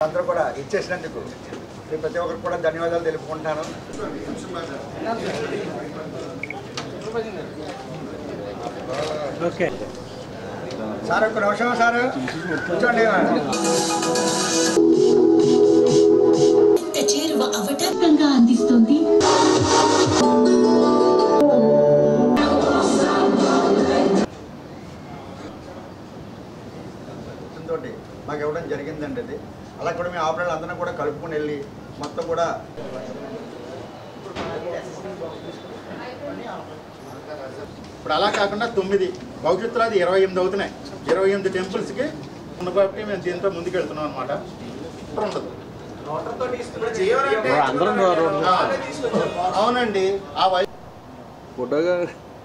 అందరూ కూడా ఇచ్చేసినందుకు మీ ప్రతి ఒక్కరికి కూడా ధన్యవాదాలు తెలుపుకుంటాను ఓకే సార్ ఒక్క నిమిషం సార్ కూర్చోండి చేరువ అవటంకంగా అందిస్తుంది తోటి మాకు ఇవ్వడం జరిగిందండి అది అలా కూడా మేము ఆపరేటర్లు అందరం కూడా కలుపుకొని వెళ్ళి మొత్తం కూడా ఇప్పుడు అలా కాకుండా తొమ్మిది భవిష్యత్తులో అది ఇరవై ఎనిమిది అవుతున్నాయి ఇరవై ఎనిమిది టెంపుల్స్కి ఉన్న కాబట్టి మేము దీంతో ముందుకు వెళ్తున్నాం అనమాట ఉండదు అందరం ఆ, అవునండి ఆ వై ఫోటోగా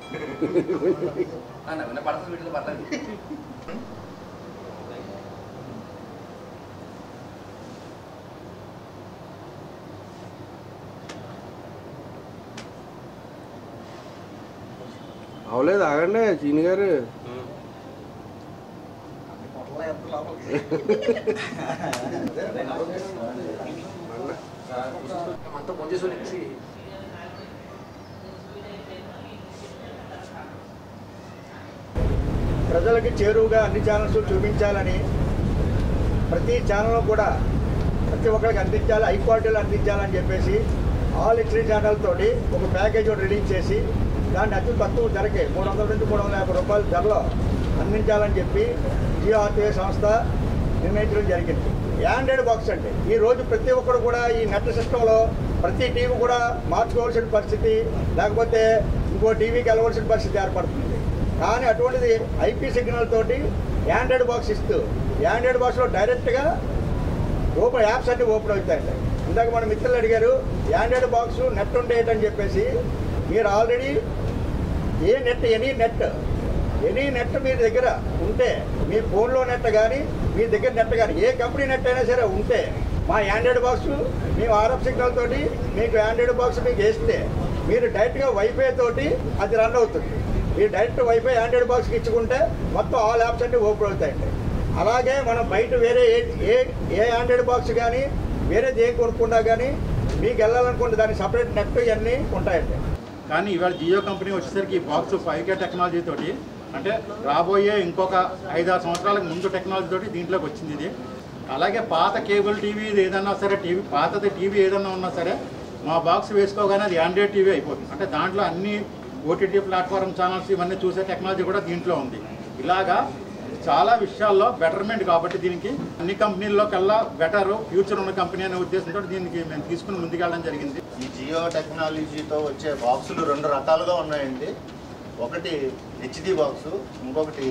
అవలేదు ఆగండి చీని గారు ప్రజలకి చేరువుగా అన్ని ఛానల్స్ చూపించాలని ప్రతి ఛానల్ కూడా ప్రతి ఒక్కరికి అందించాలి హై క్వాలిటీలో అందించాలని చెప్పేసి ఆల్ హెచ్డీ ఛానల్ తోటి ఒక ప్యాకేజ్ ఒకటి రిలీజ్ చేసి దాన్ని అతి తక్కువ ధరకే మూడు వందల నుంచి మూడు వందల యాభై రూపాయల ధరలో అందించాలని చెప్పి జియో ఆర్టీఏ సంస్థ నిర్ణయించడం జరిగింది యాండ్రాయిడ్ బాక్స్ అంటే ఈ రోజు ప్రతి ఒక్కరు కూడా ఈ నెట్ సిస్టంలో ప్రతి టీవీ కూడా మార్చుకోవాల్సిన పరిస్థితి లేకపోతే ఇంకో టీవీకి వెళ్ళవలసిన పరిస్థితి ఏర్పడుతుంది కానీ అటువంటిది ఐపీ సిగ్నల్ తోటి యాండ్రాయిడ్ బాక్స్ ఇస్తూ యాండ్రాయిడ్ బాక్స్లో డైరెక్ట్గా ఓపెన్ యాప్స్ అన్ని ఓపెన్ అవుతాయండి ఇందాక మన మిత్రులు అడిగారు యాండ్రాయిడ్ బాక్స్ నెట్ ఉండేటని చెప్పేసి మీరు ఆల్రెడీ ఏ net any net any net మీ దగ్గర ఉంటే మీ ఫోన్లో నెట్ కానీ మీ దగ్గర నెట్ కానీ ఏ కంపెనీ నెట్ అయినా సరే ఉంటే మా యాండ్రాయిడ్ బాక్స్ మేము ఆర్ఎఫ్ సిగ్నల్ తోటి మీకు యాండ్రాయిడ్ బాక్స్ మీకు వేస్తే మీరు డైరెక్ట్గా వైఫై తోటి అది రన్ అవుతుంది మీరు డైరెక్ట్ వైఫై యాండ్రాయిడ్ బాక్స్కి ఇచ్చుకుంటే మొత్తం ఆల్ యాప్స్ అన్ని ఓపెన్ అవుతాయండి అలాగే మనం బయట వేరే ఏ ఏ ఏ యాండ్రాయిడ్ బాక్స్ కానీ వేరేది ఏం కొనుక్కున్నా కానీ మీకు వెళ్ళాలనుకుంటే దానికి సపరేట్ నెట్ ఇవన్నీ ఉంటాయండి కానీ ఇవాళ జియో కంపెనీ వచ్చేసరికి ఈ బాక్స్ ఫైవ్ కే టెక్నాలజీ తోటి అంటే రాబోయే ఇంకొక ఐదారు సంవత్సరాలకు ముందు టెక్నాలజీ తోటి దీంట్లోకి వచ్చింది ఇది అలాగే పాత కేబుల్ టీవీ ఏదన్నా సరే టీవీ పాతది టీవీ ఏదన్నా ఉన్నా సరే మా బాక్స్ వేసుకోగానే అది ఆండ్రాయిడ్ టీవీ అయిపోతుంది అంటే దాంట్లో అన్ని ఓటీటీ ప్లాట్ఫామ్ ఛానల్స్ ఇవన్నీ చూసే టెక్నాలజీ కూడా దీంట్లో ఉంది ఇలాగా చాలా విషయాల్లో బెటర్మెంట్ కాబట్టి దీనికి అన్ని కంపెనీల్లో కల్లా బెటర్ ఫ్యూచర్ ఉన్న కంపెనీ అనే ఉద్దేశంతో దీనికి మేము తీసుకుని ముందుకెళ్ళడం జరిగింది ఈ జియో టెక్నాలజీతో వచ్చే బాక్సులు రెండు రకాలుగా ఉన్నాయండి ఒకటి హెచ్డి బాక్స్ ఇంకొకటి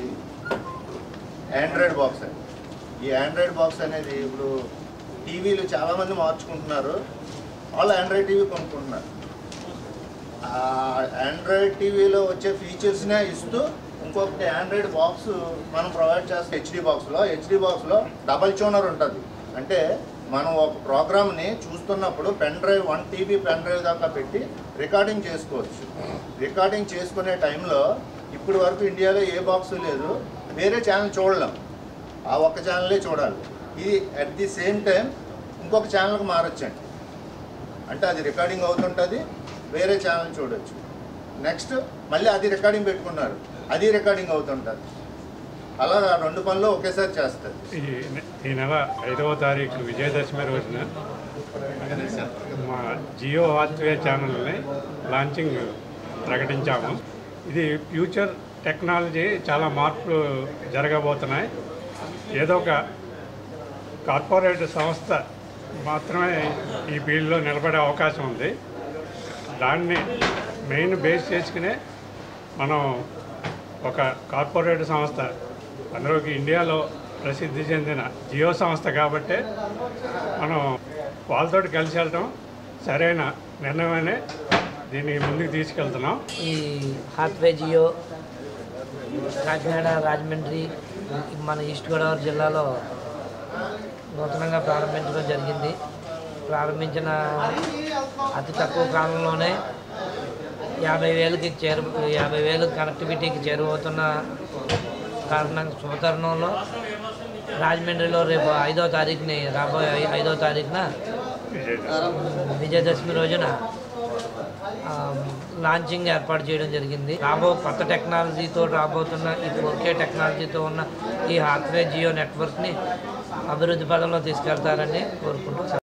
ఆండ్రాయిడ్ బాక్స్ అండి ఈ ఆండ్రాయిడ్ బాక్స్ అనేది ఇప్పుడు టీవీలు చాలామంది మార్చుకుంటున్నారు వాళ్ళు ఆండ్రాయిడ్ టీవీ కొనుక్కుంటున్నారు ఆ ఆండ్రాయిడ్ టీవీలో వచ్చే ఫీచర్స్నే ఇస్తూ ఇంకొకటి ఆండ్రాయిడ్ బాక్స్ మనం ప్రొవైడ్ చేస్తాం హెచ్డి బాక్స్లో హెచ్డి బాక్స్లో డబల్ ట్యూనర్ ఉంటుంది అంటే మనం ఒక ప్రోగ్రామ్ని చూస్తున్నప్పుడు pen drive one TB pen drive దాకా పెట్టి రికార్డింగ్ చేసుకోవచ్చు రికార్డింగ్ చేసుకునే టైంలో ఇప్పుడు వరకు ఇండియాలో ఏ బాక్స్ లేదు వేరే ఛానల్ చూడలేం ఆ ఒక్క ఛానలే చూడాలి ఇది అట్ ది సేమ్ టైం ఇంకొక ఛానల్కి మారొచ్చండి అంటే అది రికార్డింగ్ అవుతుంటుంది వేరే ఛానల్ చూడొచ్చు నెక్స్ట్ మళ్ళీ అది రికార్డింగ్ పెట్టుకున్నారు అది రికార్డింగ్ అవుతుంటుంది అలా రెండు పనులు ఒకేసారి చేస్తారు ఈ ఈ నెల ఐదవ తారీఖు విజయదశమి రోజున మా జియో హాత్వే ఛానల్ని లాంచింగ్ ప్రకటించాము ఇది ఫ్యూచర్ టెక్నాలజీ చాలా మార్పులు జరగబోతున్నాయి ఏదో ఒక కార్పొరేట్ సంస్థ మాత్రమే ఈ ఫీల్డ్లో నిలబడే అవకాశం ఉంది దాన్ని మెయిన్ బేస్ చేసుకునే మనం ఒక కార్పొరేట్ సంస్థ అందులోకి ఇండియాలో ప్రసిద్ధి చెందిన జియో సంస్థ కాబట్టే మనం వాళ్ళతో కలిసి వెళ్ళటం సరైన నిర్ణయమనే దీన్ని ముందుకు తీసుకెళ్తున్నాం ఈ హాత్వే జియో కాకినాడ రాజమండ్రి మన ఈస్ట్ గోదావరి జిల్లాలో నూతనంగా ప్రారంభించడం జరిగింది ప్రారంభించిన అతి తక్కువ కాలంలోనే యాభై వేలకి చేరు యాభై వేలు కనెక్టివిటీకి చేరువవుతున్న కారణం శుభతరుణంలో రాజమండ్రిలో రేపు ఐదో తారీఖుని రాబోయే ఐ- ఐదో తారీఖున విజయదశమి రోజున ఆ, లాంచింగ్ ఏర్పాటు చేయడం జరిగింది రాబో కొత్త టెక్నాలజీతో రాబోతున్న ఈ ఒకే టెక్నాలజీతో ఉన్న ఈ హాత్వే జియో నెట్వర్క్ని అభివృద్ధి పదంలో తీసుకెళ్తారని కోరుకుంటూ సెలవు